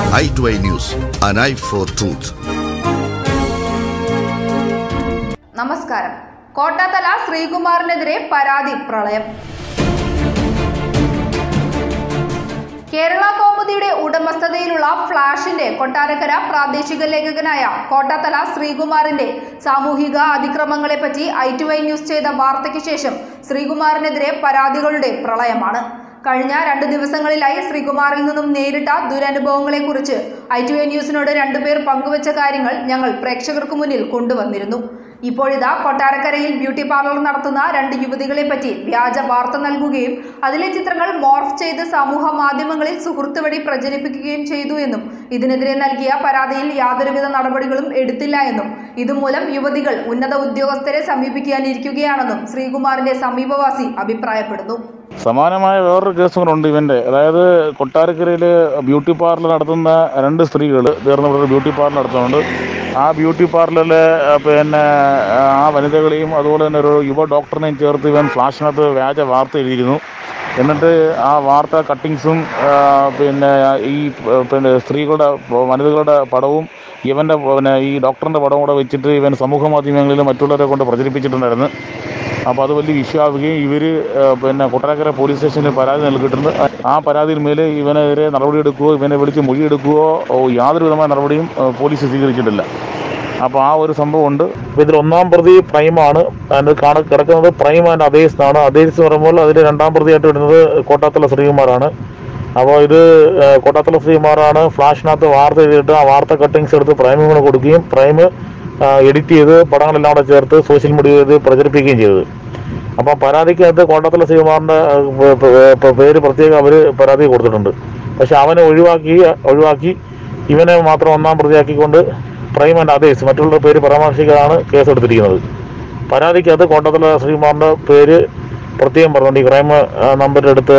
eye to eye news, an eye for truth. നമസ്കാരം കോട്ടാത്തല ശ്രീകുമാറിനെതിരെ പരാതി പ്രളയം കേരള കൗമുദിയുടെ ഉടമസ്ഥതയിലുള്ള ഫ്ലാഷിന്റെ കൊട്ടാരക്കര പ്രാദേശിക ലേഖകനായ കോട്ടാത്തല ശ്രീകുമാറിന്റെ സാമൂഹിക അതിക്രമങ്ങളെപ്പറ്റി ഐ ടു ഐ ന്യൂസ് ചെയ്ത വാർത്തയ്ക്ക് ശേഷം ശ്രീകുമാറിനെതിരെ പരാതികളുടെ പ്രളയമാണ് കഴിഞ്ഞ രണ്ട് ദിവസങ്ങളിലായി ശ്രീകുമാറിൽ നിന്നും നേരിട്ട ദുരനുഭവങ്ങളെക്കുറിച്ച് ഐ ടു എ ന്യൂസിനോട് രണ്ടുപേർ പങ്കുവച്ച കാര്യങ്ങൾ ഞങ്ങൾ പ്രേക്ഷകർക്ക് മുന്നിൽ കൊണ്ടുവന്നിരുന്നു ഇപ്പോഴിതാ കൊട്ടാരക്കരയിൽ ബ്യൂട്ടി പാർലർ നടത്തുന്ന രണ്ട് യുവതികളെ പറ്റി വ്യാജ വാർത്ത നൽകുകയും അതിലെ ചിത്രങ്ങൾ മോർഫ് ചെയ്ത് സമൂഹ മാധ്യമങ്ങളിൽ സുഹൃത്ത് വഴി പ്രചരിപ്പിക്കുകയും ചെയ്തു എന്നും ഇതിനെതിരെ നൽകിയ പരാതിയിൽ യാതൊരുവിധ നടപടികളും എടുത്തില്ല എന്നും ഇതുമൂലം യുവതികൾ ഉന്നത ഉദ്യോഗസ്ഥരെ സമീപിക്കാനിരിക്കുകയാണെന്നും ശ്രീകുമാറിന്റെ സമീപവാസി അഭിപ്രായപ്പെടുന്നു സമാനമായ വേറൊരു കേസ് കൂടെ ഉണ്ട് ഇവൻ്റെ അതായത് കൊട്ടാരക്കരയിൽ ബ്യൂട്ടി പാർലർ നടത്തുന്ന രണ്ട് സ്ത്രീകൾ ചേർന്ന് ഇവിടെ ഒരു ബ്യൂട്ടി പാർലർ നടത്തുന്നുണ്ട് ആ ബ്യൂട്ടി പാർലറിൽ പിന്നെ ആ വനിതകളെയും അതുപോലെ തന്നെ ഒരു യുവ ഡോക്ടറിനെയും ചേർത്ത് ഇവൻ ഫ്ലാഷിനകത്ത് വ്യാജ വാർത്ത എഴുതിയിരുന്നു എന്നിട്ട് ആ വാർത്ത കട്ടിങ്സും പിന്നെ ഈ പിന്നെ സ്ത്രീകളുടെ വനിതകളുടെ പടവും ഇവൻ്റെ പിന്നെ ഈ ഡോക്ടറിൻ്റെ പടവും കൂടെ വെച്ചിട്ട് ഇവൻ സമൂഹ മാധ്യമങ്ങളിൽ മറ്റുള്ളവരെ കൊണ്ട് പ്രചരിപ്പിച്ചിട്ടുണ്ടായിരുന്നു അപ്പോൾ അത് വലിയ വിഷയമാവുകയും ഇവർ പിന്നെ കൊട്ടാരക്കര പോലീസ് സ്റ്റേഷനിൽ പരാതി നൽകിയിട്ടുണ്ട് ആ പരാതിയിൽ മേലെ ഇവനെതിരെ നടപടിയെടുക്കുകയോ ഇവനെ വിളിച്ച് മൊഴിയെടുക്കുകയോ ഓ, യാതൊരു വിധമായ നടപടിയും ഏഹ്, പോലീസ് സ്വീകരിച്ചിട്ടില്ല അപ്പോൾ ആ ഒരു സംഭവമുണ്ട് അപ്പോൾ ഇതിൽ ഒന്നാം പ്രതി പ്രൈമാണ് അതിന് കാണ കിടക്കുന്നത് പ്രൈം ആൻഡ് അതേസ് എന്നാണ് അതേസ് എന്ന് പറയുമ്പോൾ അതിൽ രണ്ടാം പ്രതിയായിട്ട് വരുന്നത് കോട്ടാത്തല ശ്രീകുമാറാണ് അപ്പോൾ ഇത് ഏഹ്, കോട്ടാത്തല ശ്രീകുമാറാണ് ഫ്ലാഷിനകത്ത് വാർത്ത എഴുതിയിട്ട് ആ വാർത്ത കട്ടിങ്സ് എടുത്ത് പ്രൈമിന് കൂടെ കൊടുക്കുകയും പ്രൈം എഡിറ്റ് ചെയ്ത് പടങ്ങളെല്ലാം കൂടെ ചേർത്ത് സോഷ്യൽ മീഡിയ ചെയ്ത് പ്രചരിപ്പിക്കുകയും ചെയ്തത് അപ്പം പരാതിക്കകത്ത് കോട്ടത്തല ശ്രീകുമാറിൻ്റെ പ- പ- പ- പേര് പ്രത്യേകം അവർ പരാതി കൊടുത്തിട്ടുണ്ട് പക്ഷെ അവനെ ഒഴിവാക്കി ഒഴിവാക്കി ഇവനെ മാത്രം ഒന്നാം പ്രതിയാക്കിക്കൊണ്ട് പ്രൈം ആൻഡ് അതേഴ്സ് മറ്റുള്ള പേര് പരാമർശിക്കാതാണ് കേസ് എടുത്തിരിക്കുന്നത് പരാതിക്കകത്ത് കോട്ടത്തല ശ്രീകുമാറിൻ്റെ പേര് പ്രത്യേകം പറഞ്ഞുകൊണ്ട് ഈ ക്രൈം നമ്പർ എടുത്ത്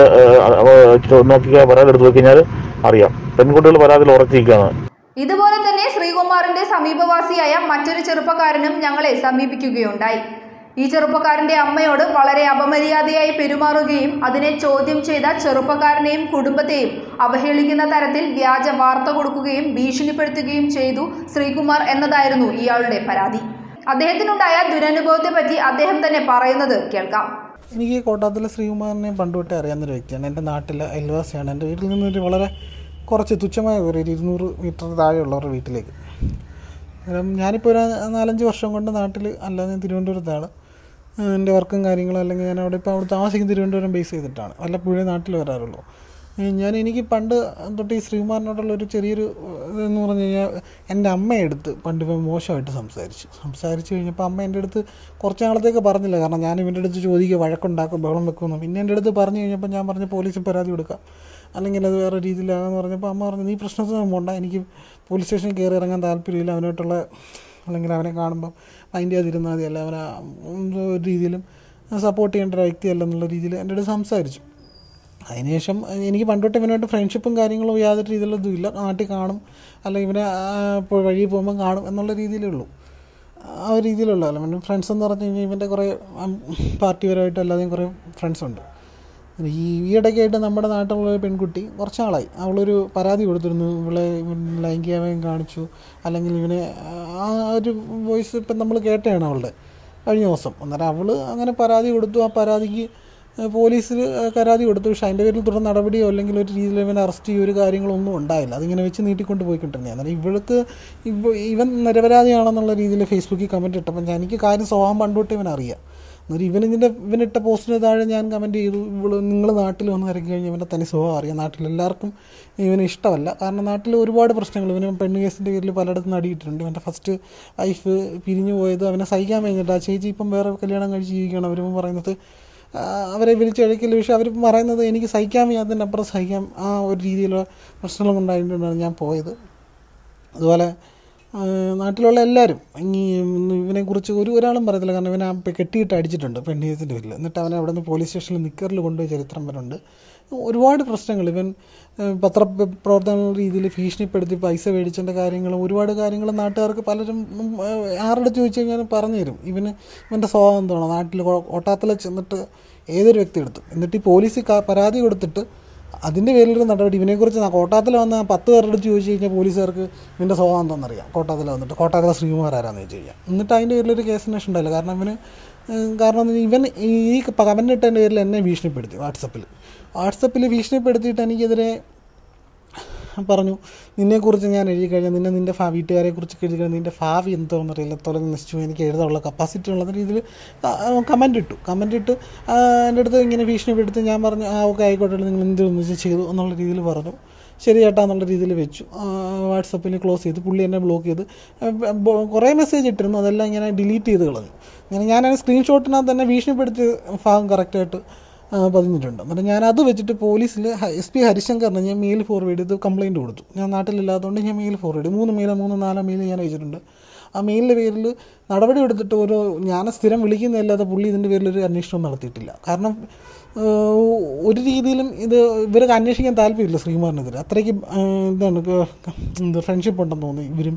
നോക്കിയാൽ പരാതി എടുത്ത് നോക്കിക്കഴിഞ്ഞാൽ അറിയാം പെൺകുട്ടികൾ പരാതിയിൽ ഉറച്ചിരിക്കുകയാണ് ഇതുപോലെ തന്നെ ശ്രീകുമാറിന്റെ സമീപവാസിയായ മറ്റൊരു ചെറുപ്പക്കാരനും ഞങ്ങളെ സമീപിക്കുകയുണ്ടായി ഈ ചെറുപ്പക്കാരന്റെ അമ്മയോട് വളരെ അപമര്യാദയായി പെരുമാറുകയും അതിനെ ചോദ്യം ചെയ്ത ചെറുപ്പക്കാരനെയും കുടുംബത്തെയും അവഹേളിക്കുന്ന തരത്തിൽ വ്യാജ വാർത്ത കൊടുക്കുകയും ഭീഷണിപ്പെടുത്തുകയും ചെയ്തു ശ്രീകുമാർ എന്നതായിരുന്നു ഇയാളുടെ പരാതി അദ്ദേഹത്തിനുണ്ടായ ദുരനുഭവത്തെപ്പറ്റി അദ്ദേഹം തന്നെ പറയുന്നത് കേൾക്കാം എനിക്ക് കോട്ടാത്തിലെ ശ്രീകുമാറിനെ പണ്ട് തൊട്ടേ അറിയാവുന്നൊരു വ്യക്തിയാണ് എൻ്റെ നാട്ടിലെ അയൽവാസിയാണ് എൻ്റെ വീട്ടിൽ നിന്നൊരു വളരെ കുറച്ച് തുച്ഛമായ ഒരു ഇരുന്നൂറ് മീറ്റർ താഴെയുള്ളവരുടെ വീട്ടിലേക്ക് അന്നേരം ഞാനിപ്പോൾ ഒരു നാലഞ്ച് വർഷം കൊണ്ട് നാട്ടിൽ അല്ലാതെ ഞാൻ തിരുവനന്തപുരത്താണ് ഏഹ് എൻ്റെ വർക്കും കാര്യങ്ങളും അല്ലെങ്കിൽ ഞാൻ അവിടെ ഇപ്പോൾ അവിടെ താമസിക്കുന്ന തിരുവനന്തപുരം ബേസ് ചെയ്തിട്ടാണ് വല്ലപ്പോഴേ നാട്ടിൽ വരാറുള്ളൂ ഏഹ് ഞാൻ എനിക്ക് പണ്ട് തൊട്ട് ഈ ശ്രീകുമാറിനോടുള്ള ഒരു ചെറിയൊരു ഇതെന്ന് പറഞ്ഞു കഴിഞ്ഞാൽ എൻ്റെ അമ്മയെടുത്ത് പണ്ട് ഇവൻ മോശമായിട്ട് സംസാരിച്ചു സംസാരിച്ച് കഴിഞ്ഞപ്പോൾ അമ്മ എൻ്റെ അടുത്ത് കുറച്ച് നാളത്തേക്ക് പറഞ്ഞില്ല കാരണം ഞാൻ ഇവൻ്റെ അടുത്ത് ചോദിക്കുക വഴക്കുണ്ടാക്കും ബഹളം വെക്കുമെന്ന് പിന്നെ എൻ്റെ അടുത്ത് പറഞ്ഞു കഴിഞ്ഞപ്പോൾ ഞാൻ പറഞ്ഞ പോലീസിൽ പരാതി കൊടുക്കാം അല്ലെങ്കിൽ അത് വേറെ രീതിയിലാകാന്ന് പറഞ്ഞപ്പോൾ അമ്മ പറഞ്ഞു നീ പ്രശ്നത്തിനൊന്നും പോണ്ട എനിക്ക് പോലീസ് സ്റ്റേഷനിൽ കയറി ഇറങ്ങാൻ താല്പര്യമില്ല അവനായിട്ടുള്ള അല്ലെങ്കിൽ അവനെ കാണുമ്പം മൈൻഡ് ചെയ്യാതിരുന്നാൽ മതി അല്ല അവനെ എന്തോ ഒരു രീതിയിലും സപ്പോർട്ട് ചെയ്യേണ്ട ഒരു വ്യക്തിയല്ല എന്നുള്ള രീതിയിൽ എൻ്റെ അടുത്ത് സംസാരിച്ചു അതിനുശേഷം എനിക്ക് പണ്ടോട്ട് ഇവനായിട്ട് ഫ്രണ്ട്ഷിപ്പും കാര്യങ്ങളും യാതൊരു രീതിയിലുള്ള ഇതും ഇല്ല നാട്ടിൽ കാണും അല്ലെങ്കിൽ ഇവനെ ആ, ഇപ്പോൾ വഴി പോകുമ്പോൾ കാണും എന്നുള്ള രീതിയിലേ ഉള്ളൂ ആ ഒരു രീതിയിലുള്ള അല്ല പിന്നെ ഫ്രണ്ട്സ് എന്ന് പറഞ്ഞു കഴിഞ്ഞാൽ ഇവൻ്റെ കുറേ ഉം, പാർട്ടിപരമായിട്ട് അല്ലാതെയും കുറേ ഫ്രണ്ട്സ് ഉണ്ട് ഈ ഈയിടയ്ക്കായിട്ട് നമ്മുടെ നാട്ടിലുള്ള ഒരു പെൺകുട്ടി കുറച്ച് നാളായി അവളൊരു പരാതി കൊടുത്തിരുന്നു ഇവളെ ഇവൻ ലൈംഗികമയം കാണിച്ചു അല്ലെങ്കിൽ ഇവനെ ആ ഒരു വോയിസ് ഇപ്പം നമ്മൾ കേട്ടതാണ് അവളുടെ കഴിഞ്ഞ ദിവസം അന്നേരം അവൾ അങ്ങനെ പരാതി കൊടുത്തു ആ പരാതിക്ക് പോലീസിൽ പരാതി കൊടുത്തു പക്ഷേ അതിൻ്റെ പേരിൽ തുടർ നടപടിയോ അല്ലെങ്കിൽ ഒരു രീതിയിൽ ഇവനെ അറസ്റ്റ് ചെയ്യുക ഒരു കാര്യങ്ങളൊന്നും ഉണ്ടായില്ല അതിങ്ങനെ വെച്ച് നീട്ടിക്കൊണ്ട് പോയിക്കൊണ്ടിരുന്നത് അന്നേരം ഇവൾക്ക് ഇവ ഇവൻ നിരപരാധിയാണെന്നുള്ള രീതിയിൽ ഫേസ്ബുക്കിൽ കമൻറ്റ് ഇട്ടപ്പോൾ ഞാൻ എനിക്ക് കാര്യം സ്വഭാവം പണ്ടുതൊട്ട് ഇവൻ അറിയാം എന്നിട്ട് ഇവൻ ഇതിൻ്റെ ഇവനിട്ട പോസ്റ്റിന് താഴെ ഞാൻ കമൻറ്റ് ചെയ്തു ഇവള് നിങ്ങൾ നാട്ടിൽ വന്ന് ഇറങ്ങി കഴിഞ്ഞാൽ ഇവൻ്റെ തനി സ്വഭാവം അറിയാം നാട്ടിൽ എല്ലാവർക്കും ഇവന് ഇഷ്ടമല്ല കാരണം നാട്ടിൽ ഒരുപാട് പ്രശ്നങ്ങൾ ഇവന് പെണ്ണ് കേസിൻ്റെ പേരിൽ പലയിടത്തും നടിയിട്ടുണ്ട് ഇവൻ്റെ ഫസ്റ്റ് വൈഫ് പിരിഞ്ഞു പോയത് അവനെ സഹിക്കാൻ കഴിഞ്ഞിട്ട് ആ ചേച്ചി ഇപ്പം വേറെ കല്യാണം കഴിച്ച് ജീവിക്കുകയാണ് അവരിപ്പം പറയുന്നത് ആ, അവരെ വിളിച്ചഴിക്കൽ പക്ഷേ അവർ പറയുന്നത് എനിക്ക് സഹിക്കാൻ വയ്യാത്തതിൻ്റെ അപ്പുറം സഹിക്കാം ആ ഒരു രീതിയിലുള്ള പ്രശ്നങ്ങൾ കൊണ്ടായിട്ടാണ് ഞാൻ പോയത് അതുപോലെ ആ, നാട്ടിലുള്ള എല്ലാവരും ഇനി ഇവനെക്കുറിച്ച് ഒരു ഒരാളും പറയത്തില്ല കാരണം ഇവനെ ആ പെ- കെട്ടിയിട്ട് അടിച്ചിട്ടുണ്ട് പെണ്ണീയത്തിൻ്റെ പേരിൽ എന്നിട്ട് അവനെ അവിടെ നിന്ന് പോലീസ് സ്റ്റേഷനിൽ നിക്കറിൽ കൊണ്ടുപോയി ചരിത്രം വരുന്നുണ്ട് ഒരുപാട് പ്രശ്നങ്ങൾ ഇവൻ ഏഹ്, പത്രപ്രവർത്തന രീതിയിൽ ഭീഷണിപ്പെടുത്തി പൈസ മേടിച്ചതിൻ്റെ കാര്യങ്ങളും ഒരുപാട് കാര്യങ്ങൾ നാട്ടുകാർക്ക് പലരും ഉം, ഏഹ്, ആരുടെ ചോദിച്ചു കഴിഞ്ഞാലും പറഞ്ഞു തരും ഇവന് ഇവൻ്റെ സ്വഭാവം എന്താണ് നാട്ടിൽ ഒട്ടാത്തല ചെന്നിട്ട് ഏതൊരു വ്യക്തി എടുത്തു എന്നിട്ട് ഈ പോലീസ് ക- പരാതി കൊടുത്തിട്ട് അതിൻ്റെ പേരിലൊരു നടപടി ഇവനെക്കുറിച്ച് ന- കോട്ടാത്തിൽ വന്ന ആ പത്ത് പേരുടെ അടുത്ത് ചോദിച്ചു കഴിഞ്ഞാൽ പോലീസുകാർക്ക് ഇവൻ്റെ സ്വഭാവം എന്താണെന്നറിയാം കോട്ടാത്തിൽ വന്നിട്ട് കോട്ടാത്തിലെ ശ്രീകുമാർ ആരാന്ന് ചോദിച്ചു കഴിഞ്ഞാൽ എന്നിട്ട് അതിൻ്റെ പേരിലൊരു കേസ് അന്വേഷണം ഉണ്ടായില്ല കാരണം ഇവന് ഏഹ്, കാരണം എന്ന് ഇവൻ ഈ കമൻ്റ് ഇട്ടതിൻ്റെ പേരിൽ എന്നെ ഭീഷണിപ്പെടുത്തി വാട്സപ്പിൽ വാട്സപ്പിൽ ഭീഷണിപ്പെടുത്തിയിട്ട് എനിക്കെതിരെ പറഞ്ഞു നിന്നെക്കുറിച്ച് ഞാൻ എഴുതി കഴിഞ്ഞാൽ നിന്നെ നിൻ്റെ ഫാ വീട്ടുകാരെ കുറിച്ച് എഴുതി കഴിഞ്ഞാൽ നിൻ്റെ ഭാവി എന്തോന്ന് അറിയില്ല തൊലഞ്ഞ് നശിച്ചു പോയി, എനിക്ക് എഴുതാനുള്ള കപ്പാസിറ്റി ഉള്ള രീതിയിൽ കമൻ്റ് ഇട്ടു കമൻ്റ് ഇട്ട് ആ, എൻ്റെ അടുത്ത് ഇങ്ങനെ ഭീഷണിപ്പെടുത്തി ഞാൻ പറഞ്ഞു ആ ഓക്കെ ആയിക്കോട്ടെ നിങ്ങൾ എന്തൊന്ന് വെച്ചാൽ ചെയ്തു എന്നുള്ള രീതിയിൽ പറഞ്ഞു ശരി ചേട്ടാ എന്നുള്ള രീതിയിൽ വെച്ചു വാട്സപ്പിൽ ക്ലോസ് ചെയ്ത് പുള്ളി എന്നെ ബ്ലോക്ക് ചെയ്ത് ആ, ബ- കുറേ മെസ്സേജ് ഇട്ടിരുന്നു അതെല്ലാം ഇങ്ങനെ ഡിലീറ്റ് ചെയ്ത് കളഞ്ഞു അങ്ങനെ ഞാൻ ആ സ്ക്രീൻഷോട്ടിനകത്ത് തന്നെ ഭീഷണിപ്പെടുത്തിയ ഭാഗം കറക്റ്റായിട്ട് ആ, പതിഞ്ഞിട്ടുണ്ട് എന്നിട്ട് ഞാൻ അത് വെച്ചിട്ട് പോലീസിൽ എസ് പി ഹരിശങ്കറിന് ഞാൻ മെയിൽ ഫോർവേഡ് ചെയ്ത് കംപ്ലയിൻറ്റ് കൊടുത്തു ഞാൻ നാട്ടിലില്ലാത്തതുകൊണ്ട് ഞാൻ മെയിൽ ഫോർവേഡ് ചെയ്തു മൂന്ന് മെയിൽ മൂന്ന് നാല് മെയിൽ ഞാൻ അയച്ചിട്ടുണ്ട് ആ മെയിലിൻ്റെ പേരിൽ നടപടി എടുത്തിട്ട് ഒരു ഞാൻ സ്ഥിരം വിളിക്കുന്നതല്ലാതെ പുള്ളി ഇതിൻ്റെ പേരിൽ ഒരു അന്വേഷണം നടത്തിയിട്ടില്ല കാരണം ആ, ഒരു രീതിയിലും ഇത് ഇവർക്ക് അന്വേഷിക്കാൻ താല്പര്യമില്ല ശ്രീകുമാറിനെതിരെ അത്രയ്ക്ക് ആ, എന്താണ് എന്താ ഫ്രണ്ട്ഷിപ്പ് ഉണ്ടെന്ന് തോന്നി ഇവരും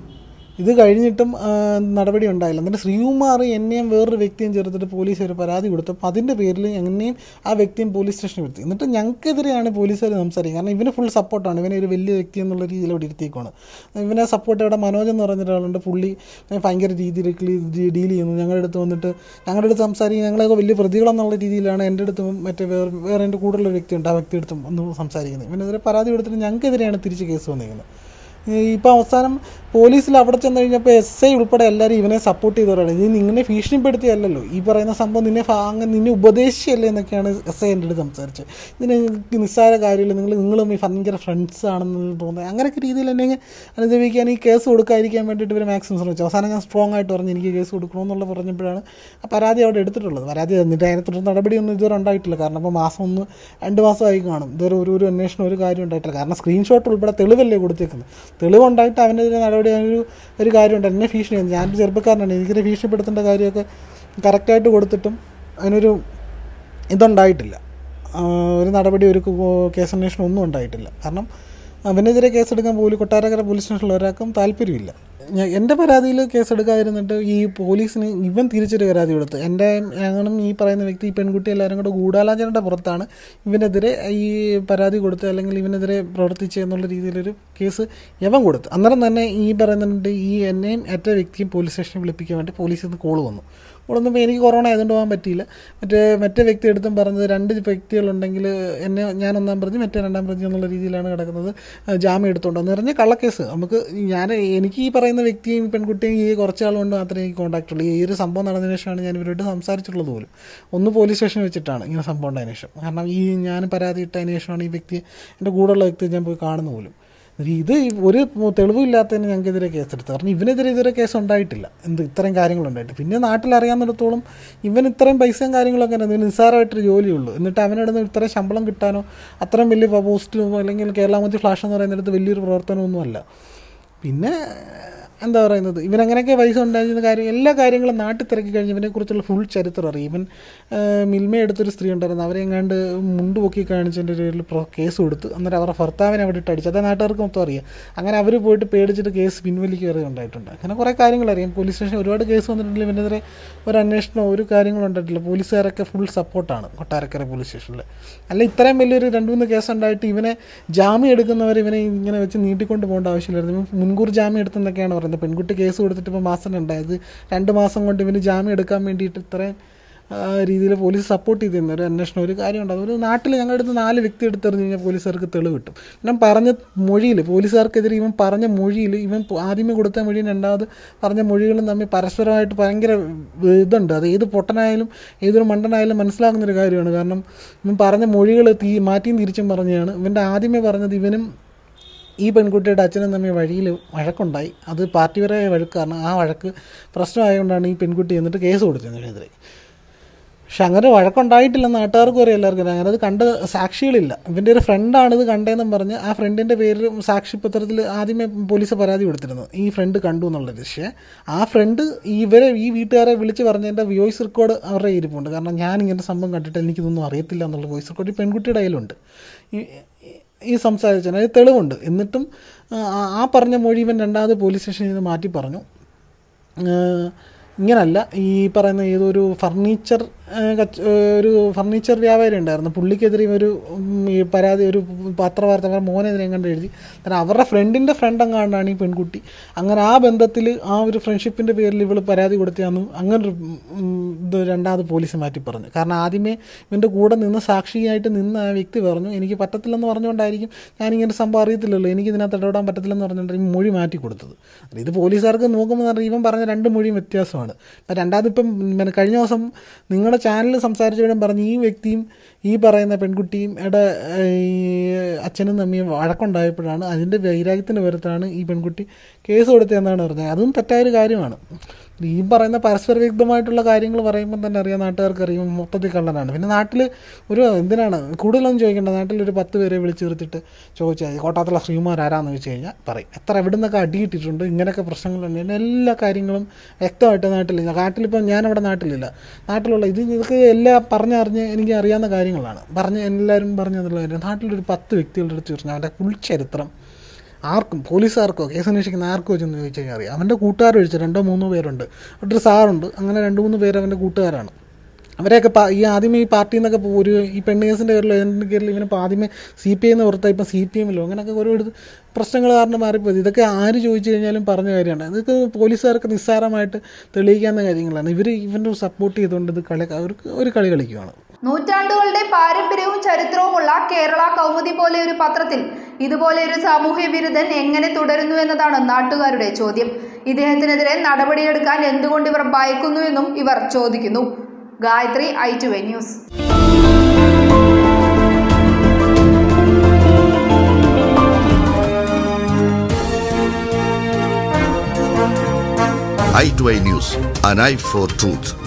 ഇത് കഴിഞ്ഞിട്ടും ആ, നടപടി ഉണ്ടായില്ല എന്നിട്ട് ശ്രീകുമാർ എന്നെയും വേറൊരു വ്യക്തിയും ചേർത്തിട്ട് പോലീസ് ഒരു പരാതി കൊടുത്തപ്പോൾ അതിൻ്റെ പേരിൽ എന്നെയും ആ വ്യക്തിയും പോലീസ് സ്റ്റേഷനിൽ വരുത്തി എന്നിട്ട് ഞങ്ങൾക്കെതിരെയാണ് പോലീസുകാർ സംസാരിക്കുക കാരണം ഇവന് ഫുൾ സപ്പോർട്ടാണ് ഇവനെ ഒരു വലിയ വ്യക്തി എന്നുള്ള രീതിയിൽ അവിടെ ഇരുത്തിയേക്കാണ് ഇവനെ സപ്പോർട്ട് ഇവിടെ മനോജ് എന്ന് പറഞ്ഞ ഒരാളുണ്ട് പുള്ളി ഭയങ്കര രീതിയിൽ ഡീൽ ചെയ്യുന്നു ഞങ്ങളുടെ അടുത്ത് വന്നിട്ട് ഞങ്ങളുടെ അടുത്ത് സംസാരിക്കും ഞങ്ങളൊക്കെ വലിയ പ്രതികളെന്നുള്ള രീതിയിലാണ് എൻ്റെ അടുത്ത് മറ്റേ വേറെ വേറെ എൻ്റെ കൂടുതലുള്ള വ്യക്തിയുണ്ട് ആ വ്യക്തി അടുത്തും ഒന്ന് സംസാരിക്കുന്നത് ഇവനെതിരെ പരാതി കൊടുത്തിട്ട് ഞങ്ങൾക്കെതിരെയാണ് തിരിച്ച് കേസ് വന്നിരിക്കുന്നത് ഇപ്പോൾ അവസാനം പോലീസിൽ അവിടെ ചെന്ന് കഴിഞ്ഞപ്പോൾ എസ് ഐ ഉൾപ്പെടെ എല്ലാവരും ഇവനെ സപ്പോർട്ട് ചെയ്തവരാണ് നീ നിന്നെ ഭീഷണിപ്പെടുത്തിയല്ലല്ലോ ഈ പറയുന്ന സംഭവം നിന്നെ ഫാ- അങ്ങ് നിന്നെ ഉപദേശിച്ചല്ലേ എന്നൊക്കെയാണ് എസ് ഐ എൻ്റെ അടുത്ത് സംസാരിച്ചത് ഇതിന് നിങ്ങൾക്ക് നിസ്സാര കാര്യമില്ല നിങ്ങൾ നിങ്ങളും ഈ ഭയങ്കര ഫ്രണ്ട്സ് ആണെന്ന് തോന്നുന്നത് അങ്ങനെയൊക്കെ രീതിയിൽ എന്നെ അനുഭവിക്കാൻ ഈ കേസ് കൊടുക്കാതിരിക്കാൻ വേണ്ടിയിട്ട് ഇവർ മാക്സിമം ശ്രമിച്ചു അവസാനം ഞാൻ സ്ട്രോങ് ആയിട്ട് പറഞ്ഞു എനിക്ക് കേസ് കൊടുക്കണമെന്നുള്ള പറഞ്ഞപ്പോഴാണ് ആ പരാതി അവിടെ എടുത്തിട്ടുള്ളത് പരാതി തന്നിട്ട് അതിനെ തുടർന്ന് നടപടിയൊന്നും ഇതുവരെ ഉണ്ടായിട്ടില്ല കാരണം ഇപ്പോൾ മാസം ഒന്ന് രണ്ട് മാസമായി കാണും ഇതുവരെ ഒരു ഒരു അന്വേഷണം ഒരു കാര്യം ഉണ്ടായിട്ടില്ല കാരണം സ്ക്രീൻഷോട്ട് ഉൾപ്പെടെ തെളിവല്ലേ കൊടുത്തേക്കുന്നത് തെളിവുണ്ടായിട്ട് അവനെതിരെ നടപടി ഒരു ഒരു കാര്യമുണ്ട് എന്നെ ഭീഷണി ഞാനൊരു ചെറുപ്പക്കാരനാണ് എനിക്കൊരു ഭീഷണിപ്പെടുത്തേണ്ട കാര്യമൊക്കെ കറക്റ്റായിട്ട് കൊടുത്തിട്ടും അതിനൊരു ഇതുണ്ടായിട്ടില്ല ആ, ഒരു നടപടി ഒരു കു- കേസന്വേഷണം ഒന്നും ഉണ്ടായിട്ടില്ല കാരണം അവനെതിരെ കേസെടുക്കാൻ പോലും കൊട്ടാരക്കര പോലീസ് സ്റ്റേഷനിൽ ഒരാൾക്കും താല്പര്യമില്ല ഞാൻ എൻ്റെ പരാതിയിൽ കേസെടുക്കാതിരുന്നിട്ട് ഈ പോലീസിന് ഇവൻ തിരിച്ചൊരു പരാതി കൊടുത്തു എൻ്റെ ഞങ്ങളും ഈ പറയുന്ന വ്യക്തി ഈ പെൺകുട്ടി എല്ലാവരും കൂടെ ഗൂഢാലോചനയുടെ പുറത്താണ് ഇവനെതിരെ ഈ പരാതി കൊടുത്ത് അല്ലെങ്കിൽ ഇവനെതിരെ പ്രവർത്തിച്ച് എന്നുള്ള രീതിയിലൊരു കേസ് യവൻ കൊടുത്തു അന്നേരം തന്നെ ഈ പറയുന്നുണ്ട് ഈ എന്നെയും ഏറ്റ വ്യക്തിയും പോലീസ് സ്റ്റേഷനിൽ വിളിപ്പിക്കാൻ വേണ്ടി പോലീസിൽ നിന്ന് കോൾ വന്നു കോളൊന്നും എനിക്ക് കൊറോണ ആയതുകൊണ്ട് പോകാൻ പറ്റിയില്ല മറ്റേ മറ്റേ വ്യക്തി എടുത്തും പറഞ്ഞത് രണ്ട് വ്യക്തികളുണ്ടെങ്കിൽ എന്നെ ഞാൻ ഒന്നാം പ്രതി മറ്റേ രണ്ടാം പ്രതി എന്നുള്ള രീതിയിലാണ് കിടക്കുന്നത് ആ, ജാമ്യം എടുത്തോണ്ട് എന്ന് പറഞ്ഞാൽ കള്ളക്കേസ് നമുക്ക് ഞാൻ എനിക്ക് ഈ പറയുന്ന വ്യക്തിയും പെൺകുട്ടിയും ഈ കുറച്ചാൾ കൊണ്ട് മാത്രമേ എനിക്ക് കോൺടാക്ട് ഉള്ളൂ ഈ ഒരു സംഭവം നടന്നതിന് ശേഷമാണ് ഞാൻ ഇവരോട് സംസാരിച്ചിട്ടുള്ളത് പോലും ഒന്ന് പോലീസ് സ്റ്റേഷനിൽ വെച്ചിട്ടാണ് ഇങ്ങനെ സംഭവം ഉണ്ടായതിനു ശേഷം കാരണം ഈ ഞാൻ പരാതി ഇട്ടതിന് ശേഷമാണ് ഈ വ്യക്തി എൻ്റെ കൂടെയുള്ള വ്യക്തി ഞാൻ പോയി കാണുന്ന പോലും ഇത് ഒരു തെളിവില്ലാത്തതിന് ഞങ്ങൾക്കെതിരെ കേസെടുത്തു കാരണം ഇവനെതിരെ ഇതുവരെ കേസ് ഉണ്ടായിട്ടില്ല എന്ത് ഇത്രയും കാര്യങ്ങളുണ്ടായിട്ട് പിന്നെ നാട്ടിൽ അറിയാവുന്നിടത്തോളം ഇവൻ ഇത്രയും പൈസയും കാര്യങ്ങളൊക്കെ തന്നെ ഇവന് നിസ്സാരമായിട്ടൊരു ജോലിയുള്ളൂ എന്നിട്ട് അവനോട് നിന്ന് ഇത്രയും ശമ്പളം കിട്ടാനോ അത്രയും വലിയ പോസ്റ്റിലോ അല്ലെങ്കിൽ കേരള മധ്യ ഫ്ലാഷ് എന്ന് പറയുന്നിടത്ത് വലിയൊരു പ്രവർത്തനമൊന്നുമല്ല പിന്നെ എന്താ പറയുന്നത് ഇവനങ്ങനെയൊക്കെ പൈസ ഉണ്ടായിരുന്ന കാര്യം എല്ലാ കാര്യങ്ങളും നാട്ടിൽ തിരക്കി കഴിഞ്ഞ് ഇവനെക്കുറിച്ചുള്ള ഫുൾ ചരിത്രം അറിയും ഇവൻ ആ, മിൽമ എടുത്തൊരു സ്ത്രീ ഉണ്ടായിരുന്നു അവരെ എങ്ങാണ്ട് മുണ്ട് പൊക്കി കാണിച്ചതിൻ്റെ പേരിൽ പ്രോ- കേസ് കൊടുത്ത് അന്നേരം അവരുടെ ഭർത്താവിനെ അവിടെ ഇട്ട് അടിച്ചു അതേ നാട്ടുകാർക്ക് മൊത്തം അറിയാം അങ്ങനെ അവർ പോയിട്ട് പേടിച്ചിട്ട് കേസ് പിൻവലിക്കുക ഉണ്ടായിട്ടുണ്ട് അങ്ങനെ കുറേ കാര്യങ്ങൾ അറിയാം പോലീസ് സ്റ്റേഷൻ ഒരുപാട് കേസ് വന്നിട്ടില്ല ഇവനെതിരെ ഒരു അന്വേഷണമോ ഒരു കാര്യങ്ങളും ഉണ്ടായിട്ടില്ല പോലീസുകാരൊക്കെ ഫുൾ സപ്പോർട്ടാണ് കൊട്ടാരക്കര പോലീസ് സ്റ്റേഷനിൽ അല്ല ഇത്രയും വലിയൊരു രണ്ട് മൂന്ന് കേസ് ഉണ്ടായിട്ട് ഇവനെ ജാമ്യം എടുക്കുന്നവർ ഇവനെ ഇങ്ങനെ വെച്ച് നീട്ടിക്കൊണ്ട് പോകേണ്ട ആവശ്യമില്ലായിരുന്നു ഇവൻ മുൻകൂർ ജാമ്യം എടുത്തെന്നൊക്കെയാണ് പറയുന്നത് പെൺകുട്ടി കേസ് കൊടുത്തിട്ട് ഇപ്പോൾ മാസം ഉണ്ടായത് രണ്ട് മാസം കൊണ്ട് ഇവന് ജാമ്യം എടുക്കാൻ വേണ്ടിയിട്ട് ഇത്രയും രീതിയിൽ പോലീസ് സപ്പോർട്ട് ചെയ്തിരുന്ന ഒരു അന്വേഷണം ഒരു കാര്യമുണ്ട് അതൊരു നാട്ടിൽ ഞങ്ങളുടെ അടുത്ത് നാല് വ്യക്തി എടുത്തെറിഞ്ഞ് കഴിഞ്ഞാൽ പോലീസുകാർക്ക് തെളിവ് കിട്ടും ഞാൻ പറഞ്ഞ മൊഴിയിൽ പോലീസുകാർക്കെതിരെ ഇവൻ പറഞ്ഞ മൊഴിയിൽ ഇവൻ പോ- ആദ്യമേ കൊടുത്ത മൊഴിയും രണ്ടാമത് പറഞ്ഞ മൊഴികളും തമ്മിൽ പരസ്പരമായിട്ട് ഭയങ്കര ഇതുണ്ട് അത് ഏത് പൊട്ടനായാലും ഏതൊരു മണ്ടനായാലും മനസ്സിലാകുന്നൊരു കാര്യമാണ് കാരണം ഇവൻ പറഞ്ഞ മൊഴികൾ തീ മാറ്റിയും തിരിച്ചും പറഞ്ഞതാണ് ഇവൻ്റെ ആദ്യമേ പറഞ്ഞത് ഇവനും ഈ പെൺകുട്ടിയുടെ അച്ഛനും തമ്മിൽ വഴിയിൽ വഴക്കുണ്ടായി അത് പാർട്ടിപരമായ വഴക്കാണ് ആ വഴക്ക് പ്രശ്നമായതുകൊണ്ടാണ് ഈ പെൺകുട്ടി എന്നിട്ട് കേസ് കൊടുത്തതിനെതിരെ പക്ഷെ അങ്ങനെ വഴക്കുണ്ടായിട്ടില്ലെന്ന് നാട്ടുകാർക്കും അറിയാം എല്ലാവർക്കും അറിയാം. അങ്ങനെ അത് കണ്ട സാക്ഷികളില്ല ഇവൻ്റെ ഒരു ഫ്രണ്ടാണ് ഇത് കണ്ടതെന്നും പറഞ്ഞ് ആ ഫ്രണ്ടിൻ്റെ പേരിൽ സാക്ഷിപത്രത്തിൽ ആദ്യമേ പോലീസ് പരാതി കൊടുത്തിരുന്നു ഈ ഫ്രണ്ട് കണ്ടു എന്നുള്ളത് പക്ഷേ ആ ഫ്രണ്ട് ഇവരെ ഈ വീട്ടുകാരെ വിളിച്ച് പറഞ്ഞതിൻ്റെ വോയിസ് റെക്കോർഡ് അവരുടെ ഇരിപ്പുണ്ട് കാരണം ഞാൻ ഇങ്ങനത്തെ സംഭവം കണ്ടിട്ട് എനിക്കിതൊന്നും അറിയത്തില്ല എന്നുള്ള വോയിസ് റെക്കോർഡ് ഈ പെൺകുട്ടിയുടെ കയ്യിലുണ്ട് ഈ ഈ സംസാരിച്ചതിന് അത് തെളിവുണ്ട് എന്നിട്ടും ആ- ആ പറഞ്ഞ മൊഴി ഇവൻ രണ്ടാമത് പോലീസ് സ്റ്റേഷനിൽ നിന്ന് മാറ്റി പറഞ്ഞു ഏഹ് ഇങ്ങനല്ല ഈ പറയുന്ന ഏതൊരു ഫർണിച്ചർ കച്ച ഒരു ഫർണിച്ചർ വ്യാപാരി ഉണ്ടായിരുന്നു പുള്ളിക്കെതിരെ ഒരു ഉം, ഈ പരാതി ഒരു പത്രവാർത്ത അവരുടെ മോനെതിരെ കണ്ട് എഴുതി കാരണം അവരുടെ ഫ്രണ്ടിൻ്റെ ഫ്രണ്ട് അങ്ങാണ്ടാണ് ഈ പെൺകുട്ടി അങ്ങനെ ആ ബന്ധത്തിൽ ആ ഒരു ഫ്രണ്ട്ഷിപ്പിൻ്റെ പേരിൽ ഇവൾ പരാതി കൊടുത്തതാന്ന് അങ്ങനെ ഒരു ഉം, ഇത് രണ്ടാമത് പോലീസ് മാറ്റി പറഞ്ഞു കാരണം ആദ്യമേ ഇവൻ്റെ കൂടെ നിന്ന് സാക്ഷിയായിട്ട് നിന്ന് ആ വ്യക്തി പറഞ്ഞു എനിക്ക് പറ്റത്തില്ലെന്ന് പറഞ്ഞുകൊണ്ടായിരിക്കും ഞാനിങ്ങനെ സംഭവം അറിയത്തില്ലല്ലോ എനിക്ക് ഇതിനകത്ത് ഇടപെടാൻ പറ്റത്തില്ലെന്ന് പറഞ്ഞുകൊണ്ട് ഈ മൊഴി മാറ്റി കൊടുത്തത് അത് ഇത് പോലീസുകാർക്ക് നോക്കുമ്പോൾ പറഞ്ഞാൽ ഇവൻ പറഞ്ഞ രണ്ട് മൊഴിയും വ്യത്യാസമാണ് ഇപ്പം രണ്ടാമത് ഇപ്പം പിന്നെ കഴിഞ്ഞ ദിവസം നിങ്ങളുടെ ചാനലിൽ സംസാരിച്ചവരും പറഞ്ഞു ഈ വ്യക്തിയും ഈ പറയുന്ന പെൺകുട്ടിയും ഇട ഈ അച്ഛനും തമ്മിൽ വഴക്കുണ്ടായപ്പോഴാണ് അതിൻ്റെ വൈരാഗ്യത്തിൻ്റെ പുറത്താണ് ഈ പെൺകുട്ടി കേസ് കൊടുത്തതെന്നാണ് പറഞ്ഞത് അതും തെറ്റായൊരു കാര്യമാണ് ഈ പറയുന്ന പരസ്പര വിരുദ്ധമായിട്ടുള്ള കാര്യങ്ങൾ പറയുമ്പോൾ തന്നെ അറിയാം നാട്ടുകാർക്ക് അറിയും മൊത്തത്തിൽ കള്ളനാണ് പിന്നെ നാട്ടിൽ ഒരു എന്തിനാണ് കൂടുതലൊന്നും ചോദിക്കേണ്ട നാട്ടിൽ ഒരു പത്ത് പേരെ വിളിച്ച് നിർത്തിയിട്ട് ചോദിച്ചാൽ മതി കോട്ടാത്തുള്ള ശ്രീകുമാർ ആരാന്ന് ചോദിച്ചു കഴിഞ്ഞാൽ പറയും എത്ര എവിടെ നിന്നൊക്കെ അടിയിട്ടിട്ടുണ്ട് ഇങ്ങനെയൊക്കെ പ്രശ്നങ്ങളുണ്ട് ഇതിൻ്റെ എല്ലാ കാര്യങ്ങളും വ്യക്തമായിട്ട് നാട്ടിൽ നാട്ടിലിപ്പം ഞാനവിടെ നാട്ടിലില്ല നാട്ടിലുള്ള ഇത് ഇതൊക്കെ എല്ലാം പറഞ്ഞറിഞ്ഞ് എനിക്ക് അറിയാവുന്ന കാര്യങ്ങളാണ് പറഞ്ഞ് എല്ലാവരും പറഞ്ഞു തന്നുള്ള കാര്യം നാട്ടിലൊരു പത്ത് വ്യക്തികളുടെ അടുത്ത് ചോദിച്ചാൽ അവൻ്റെ ഫുൾ ചരിത്രം ആർക്കും പോലീസുകാർക്കോ കേസ് അന്വേഷിക്കുന്ന ആർക്കോ ചെന്ന് ചോദിച്ചു കഴിഞ്ഞാൽ അറിയാം അവൻ്റെ കൂട്ടുകാർ ഒഴിച്ച് രണ്ടോ മൂന്നോ പേരുണ്ട് അവിടെ ഒരു സാറുണ്ട് അങ്ങനെ രണ്ട് മൂന്ന് പേര് അവൻ്റെ കൂട്ടുകാരാണ് അവരെയൊക്കെ പാ- ഈ ആദ്യമേ ഈ പാർട്ടിയിൽ നിന്നൊക്കെ പോ- ഒരു ഈ പെണ്ണ് കേസിൻ്റെ പേരിലോ എന്തിൻ്റെ പേരിൽ ഇവനെ ഇപ്പോൾ ആദ്യമേ സി പി ഐന്ന് പുറത്തായി ഇപ്പം സി പി എമ്മിലോ അങ്ങനെയൊക്കെ ഓരോ ഇത് പ്രശ്നങ്ങൾ കാരണം മാറിപ്പോയി ഇതൊക്കെ ആര് ചോദിച്ചു കഴിഞ്ഞാലും പറഞ്ഞ കാര്യമാണ് ഇതൊക്കെ പോലീസുകാർക്ക് നിസ്സാരമായിട്ട് തെളിയിക്കാവുന്ന കാര്യങ്ങളാണ് ഇവർ ഇവൻ്റെ സപ്പോർട്ട് ചെയ്തുകൊണ്ട് ഇത് കളി അവർക്ക് ഒരു കളി കളിക്കുകയാണ് നൂറ്റാണ്ടുകളുടെ പാരമ്പര്യവും ചരിത്രവുമുള്ള കേരള കൗമുദി പോലെ ഒരു പത്രത്തിൽ ഇതുപോലെ ഒരു സാമൂഹ്യ വിരുദ്ധൻ എങ്ങനെ തുടരുന്നു എന്നതാണ് നാട്ടുകാരുടെ ചോദ്യം ഇദ്ദേഹത്തിനെതിരെ നടപടിയെടുക്കാൻ എന്തുകൊണ്ട് ഇവർ ഭയക്കുന്നുവെന്നും ഇവർ ചോദിക്കുന്നു Gayathri I two A News i2i News, an eye for truth.